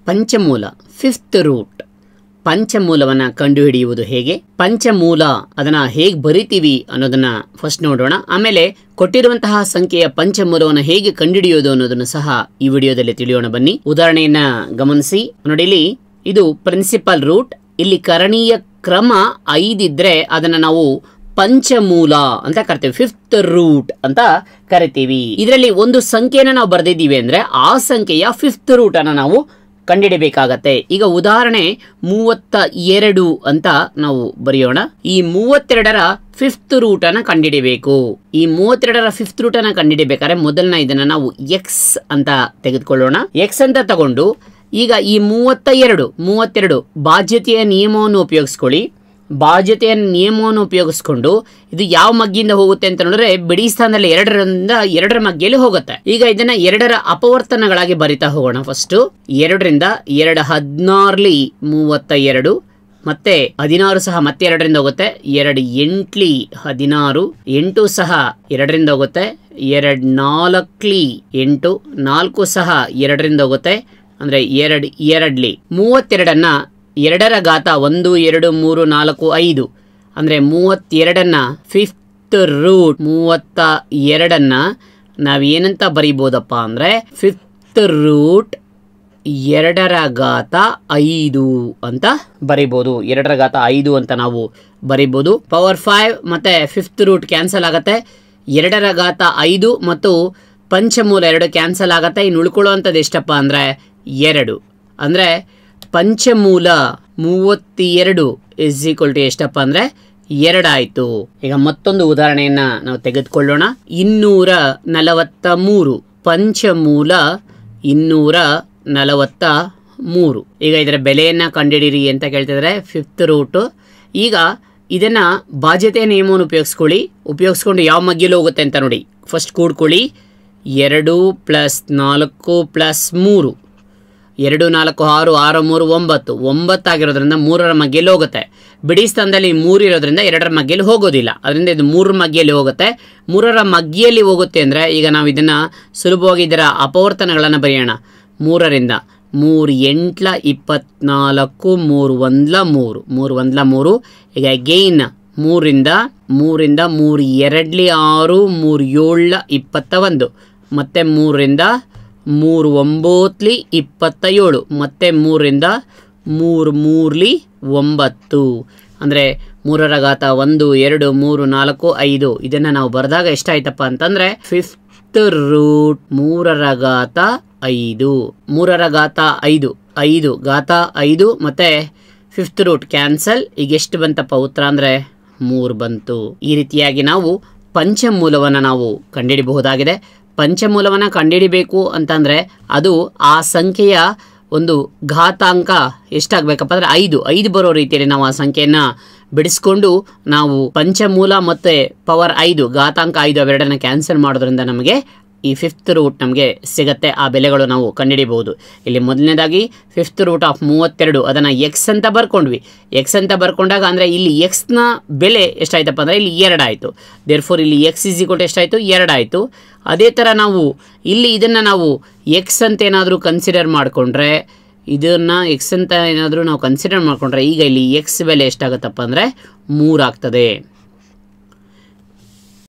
ಪಂಚಮೂಲ fifth root ಪಂಚಮೂಲವನ್ನ ಕಂಡುಹಿಡಿಯುವುದು ಹೇಗೆ ಪಂಚಮೂಲ ಅದನ್ನ ಹೇಗೆ ಬರಿತೀವಿ ಅನ್ನೋದನ್ನ ಫಸ್ಟ್ ನೋಡೋಣ ಆಮೇಲೆ ಕೊಟ್ಟಿರುವಂತಹ ಸಂಖ್ಯೆಯ ಪಂಚಮೂಲವನ್ನು ಹೇಗೆ ಕಂಡುಹಿಡಿಯೋದು ಅನ್ನೋದನ್ನು ಸಹ ಈ ವಿಡಿಯೋದಲ್ಲಿ ತಿಳಿಯೋಣ ಬನ್ನಿ ಉದಾಹರಣೆಯನ್ನ ಗಮನಿಸಿ ನೋಡಿ ಇಲ್ಲಿ ಇದು ಪ್ರಿನ್ಸಿಪಲ್ ರೂಟ್ ಇಲ್ಲಿ ಕರಣೀಯ ಕ್ರಮ ಐದಿದ್ರೆ ಅದನ್ನ ನಾವು ಪಂಚಮೂಲ ಅಂತ ಕರಿತೀವಿ ಫಿಫ್ತ್ ರೂಟ್ ಅಂತ ಕರಿತೀವಿ ಇದರಲ್ಲಿ ಒಂದು ಸಂಖ್ಯೆನ ನಾವು ಬರೆದಿದ್ದೀವಿ ಅಂದ್ರೆ ಆ ಸಂಖ್ಯೆಯ ಫಿಫ್ತ್ ರೂಟ್ ಅನ್ನ ನಾವು ಕಂಡಿಡಿಬೇಕಾಗತ್ತೆ ಈಗ ಉದಾಹರಣೆ ಮೂವತ್ತ ಎರಡು ಅಂತ ನಾವು ಬರೆಯೋಣ ಈ ಮೂವತ್ತೆರಡರ ಫಿಫ್ತ್ ರೂಟ್ ಅನ್ನ ಕಂಡಿಡಿಬೇಕು ಈ ಮೂವತ್ತೆರಡರ ಫಿಫ್ತ್ ರೂಟ್ ಅನ್ನ ಕಂಡಿಡಿಬೇಕಾದ್ರೆ ಮೊದಲನ ಇದನ್ನ ನಾವು ಎಕ್ಸ್ ಅಂತ ತೆಗೆದುಕೊಳ್ಳೋಣ ಎಕ್ಸ್ ಅಂತ ತಗೊಂಡು ಈಗ ಈ ಮೂವತ್ತ ಎರಡು ಮೂವತ್ತೆರಡು ಬಾಧ್ಯತೆಯ ನಿಯಮವನ್ನು ಉಪಯೋಗಿಸ್ಕೊಳ್ಳಿ ಬಾಧ್ಯತೆಯ ನಿಯಮವನ್ನು ಉಪಯೋಗಿಸ್ಕೊಂಡು ಇದು ಯಾವ ಮಗ್ಗಿಂದ ಹೋಗುತ್ತೆ ಅಂತ ನೋಡಿದ್ರೆ ಬಿಡಿ ಸ್ಥಾನದಲ್ಲಿ ಎರಡರಿಂದ ಎರಡರ ಮಗ್ಗಿಯಲ್ಲಿ ಹೋಗುತ್ತೆ ಈಗ ಇದನ್ನ ಎರಡರ ಅಪವರ್ತನಗಳಾಗಿ ಬರಿತಾ ಹೋಗೋಣ ಫಸ್ಟ್ ಎರಡರಿಂದ ಎರಡು ಹದಿನಾರ್ಲಿ ಮೂವತ್ತ ಎರಡು ಮತ್ತೆ ಹದಿನಾರು ಸಹ ಮತ್ತೆ ಎರಡರಿಂದ ಹೋಗುತ್ತೆ ಎರಡು ಎಂಟ್ಲಿ ಹದಿನಾರು ಎಂಟು ಸಹ ಎರಡರಿಂದ ಹೋಗುತ್ತೆ ಎರಡ್ ನಾಲ್ಕ್ಲಿ ಎಂಟು ನಾಲ್ಕು ಸಹ ಎರಡರಿಂದ ಹೋಗುತ್ತೆ ಅಂದ್ರೆ ಎರಡ್ ಎರಡ್ಲಿ ಮೂವತ್ತೆರಡನ್ನ ಎರಡರ ಘಾತ ಒಂದು ಎರಡು ಮೂರು ನಾಲ್ಕು ಐದು ಅಂದರೆ ಮೂವತ್ತೆರಡನ್ನ ಫಿಫ್ತ್ ರೂಟ್ ಮೂವತ್ತ ಎರಡನ್ನ ನಾವೇನಂತ ಬರಿಬೋದಪ್ಪ ಅಂದರೆ ಫಿಫ್ತ್ ರೂಟ್ ಎರಡರ ಘಾತ ಐದು ಅಂತ ಬರಿಬೋದು ಎರಡರ ಘಾತ ಐದು ಅಂತ ನಾವು ಬರಿಬೋದು ಪವರ್ ಫೈವ್ ಮತ್ತೆ ಫಿಫ್ತ್ ರೂಟ್ ಕ್ಯಾನ್ಸಲ್ ಆಗತ್ತೆ ಎರಡರ ಘಾತ ಐದು ಮತ್ತು ಪಂಚಮೂಲ ಎರಡು ಕ್ಯಾನ್ಸಲ್ ಆಗತ್ತೆ ಇನ್ನು ಉಳ್ಕೊಳ್ಳುವಂಥದ್ದು ಎಷ್ಟಪ್ಪ ಅಂದರೆ ಎರಡು ಅಂದರೆ ಪಂಚಮೂಲ ಮೂವತ್ತೆರಡು ಇಸ್ ಈಕ್ವಲ್ ಟು ಎಷ್ಟಪ್ಪ ಅಂದರೆ ಎರಡಾಯಿತು ಈಗ ಮತ್ತೊಂದು ಉದಾಹರಣೆಯನ್ನ ನಾವು ತೆಗೆದುಕೊಳ್ಳೋಣ ಇನ್ನೂರ ನಲವತ್ತ ಮೂರು ಪಂಚಮೂಲ ಇನ್ನೂರ ನಲವತ್ತ ಮೂರು ಈಗ ಇದರ ಬೆಲೆಯನ್ನ ಕಂಡುಹಿಡಿಯಿರಿ ಅಂತ ಕೇಳ್ತಿದ್ರೆ ಫಿಫ್ತ್ ರೂಟು ಈಗ ಇದನ್ನ ಬಾಧ್ಯತೆಯ ನಿಯಮವನ್ನು ಉಪಯೋಗಿಸ್ಕೊಳ್ಳಿ ಉಪಯೋಗಿಸ್ಕೊಂಡು ಯಾವ ಮಗ್ಗಿಲು ಹೋಗುತ್ತೆ ಅಂತ ನೋಡಿ ಫಸ್ಟ್ ಕೂಡ್ಕೊಳ್ಳಿ ಎರಡು ಪ್ಲಸ್ ನಾಲ್ಕು ಪ್ಲಸ್ ಮೂರು ಎರಡು ನಾಲ್ಕು ಆರು ಆರು ಮೂರು ಒಂಬತ್ತು ಒಂಬತ್ತಾಗಿರೋದ್ರಿಂದ ಮೂರರ ಮಗ್ಗೆಯಲ್ಲಿ ಹೋಗುತ್ತೆ ಬಿಡಿ ಸ್ಥಾನದಲ್ಲಿ ಮೂರು ಇರೋದ್ರಿಂದ ಎರಡರ ಮಗ್ಗೆಯಲ್ಲಿ ಹೋಗೋದಿಲ್ಲ ಅದರಿಂದ ಇದು ಮೂರರ ಮಗ್ಗೆಯಲ್ಲಿ ಹೋಗುತ್ತೆ ಮೂರರ ಮಗ್ಗಿಯಲ್ಲಿ ಹೋಗುತ್ತೆ ಅಂದರೆ ಈಗ ನಾವು ಇದನ್ನು ಸುಲಭವಾಗಿ ಇದರ ಅಪವರ್ತನಗಳನ್ನು ಬರೆಯೋಣ ಮೂರರಿಂದ ಮೂರು ಎಂಟ್ಲ ಇಪ್ಪತ್ನಾಲ್ಕು ಮೂರು ಒಂದ್ಲ ಮೂರು ಮೂರು ಒಂದ್ಲ ಮೂರು ಈಗ ಗೈನ್ ಮೂರಿಂದ ಮೂರಿಂದ ಮೂರು ಎರಡ್ಲಿ ಆರು ಮೂರು ಏಳ್ಲ ಇಪ್ಪತ್ತ ಒಂದು ಮತ್ತೆ ಮೂರರಿಂದ ಮೂರು ಒಂಬತ್ಲಿ ಇಪ್ಪತ್ತ ಏಳು ಮತ್ತೆ ಮೂರರಿಂದ ಮೂರು ಮೂರ್ಲಿ ಒಂಬತ್ತು ಅಂದರೆ ಮೂರರ ಘಾತ ಒಂದು ಎರಡು ಮೂರು ನಾಲ್ಕು ಐದು ಇದನ್ನು ನಾವು ಬರೆದಾಗ ಎಷ್ಟಾಯ್ತಪ್ಪ ಅಂತಂದರೆ ಫಿಫ್ತ್ ರೂಟ್ ಮೂರರ ಘಾತ ಐದು ಮೂರರ ಘಾತ ಐದು ಐದು ಘಾತ ಐದು ಮತ್ತು ಫಿಫ್ತ್ ರೂಟ್ ಕ್ಯಾನ್ಸಲ್ ಈಗ ಎಷ್ಟು ಬಂತಪ್ಪ ಉತ್ತರ ಅಂದರೆ ಮೂರು ಬಂತು ಈ ರೀತಿಯಾಗಿ ನಾವು ಪಂಚಮೂಲವನ್ನು ನಾವು ಕಂಡುಹಿಡಿಬಹುದಾಗಿದೆ ಪಂಚಮೂಲವನ್ನು ಕಂಡುಹಿಡಿಬೇಕು ಅಂತಂದರೆ ಅದು ಆ ಸಂಖ್ಯೆಯ ಒಂದು ಘಾತಾಂಕ ಎಷ್ಟಾಗಬೇಕಪ್ಪ ಅಂದರೆ ಐದು ಐದು ಬರೋ ರೀತಿಯಲ್ಲಿ ನಾವು ಆ ಸಂಖ್ಯೆಯನ್ನು ಬಿಡಿಸ್ಕೊಂಡು ನಾವು ಪಂಚಮೂಲ ಮತ್ತು ಪವರ್ ಐದು ಘಾತಾಂಕ ಐದು ಅವೆರಡನ್ನ ಕ್ಯಾನ್ಸಲ್ ಮಾಡೋದ್ರಿಂದ ನಮಗೆ ಈ ಫಿಫ್ತ್ ರೂಟ್ ನಮಗೆ ಸಿಗತ್ತೆ ಆ ಬೆಲೆಗಳು ನಾವು ಕಂಡುಹಿಡಿಬಹುದು ಇಲ್ಲಿ ಮೊದಲನೇದಾಗಿ ಫಿಫ್ತ್ ರೂಟ್ ಆಫ್ ಮೂವತ್ತೆರಡು ಅದನ್ನು ಎಕ್ಸ್ ಅಂತ ಬರ್ಕೊಂಡ್ವಿ ಎಕ್ಸ್ ಅಂತ ಬರ್ಕೊಂಡಾಗ ಅಂದರೆ ಇಲ್ಲಿ ಎಕ್ಸ್ನ ಬೆಲೆ ಎಷ್ಟಾಯ್ತಪ್ಪ ಅಂದರೆ ಇಲ್ಲಿ ಎರಡಾಯಿತು ದೇರ್ ಫೋರ್ ಇಲ್ಲಿ ಎಕ್ಸ್ ಇಸ್ ಈಕ್ವಲ್ ಎಷ್ಟಾಯಿತು ಎರಡಾಯಿತು ಅದೇ ಥರ ನಾವು ಇಲ್ಲಿ ಇದನ್ನು ನಾವು ಎಕ್ಸ್ ಅಂತ ಏನಾದರೂ ಕನ್ಸಿಡರ್ ಮಾಡಿಕೊಂಡ್ರೆ ಇದನ್ನು ಎಕ್ಸ್ ಅಂತ ಏನಾದರೂ ನಾವು ಕನ್ಸಿಡರ್ ಮಾಡಿಕೊಂಡ್ರೆ ಈಗ ಇಲ್ಲಿ ಎಕ್ಸ್ ಬೆಲೆ ಎಷ್ಟಾಗುತ್ತಪ್ಪ ಅಂದರೆ ಮೂರಾಗ್ತದೆ